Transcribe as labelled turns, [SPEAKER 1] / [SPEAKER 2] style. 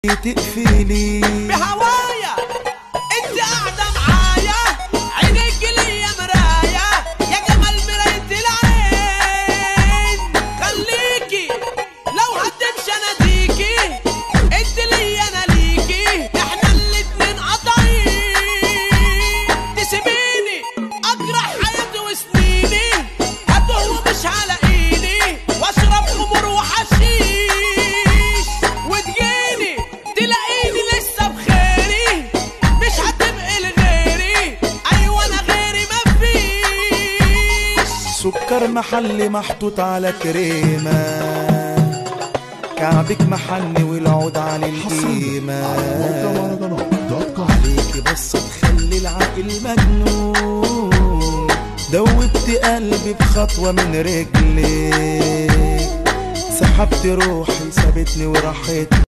[SPEAKER 1] تقفلي
[SPEAKER 2] بهوايا انت قاعدة معايا عينيك ليا مراية يا جمال مراية العين خليكي لو هتمشي اناديكي انت ليا انا ليكي احنا الاتنين قطعين تسيبيني اجرح حياتي وسنيني هتوه ومش هلاقيني واشرب خمور وحشيش وتجيني تلاقيني لسه بخيري مش هتبقي لغيري ايوه انا غيري مفيش
[SPEAKER 1] سكر محلي محطوط على كريمة كعبك محني والعود على القيمة عليكي بس تخلي العقل مجنون دوبت قلبي بخطوة من رجلك سحبت روحي سابتني وراحت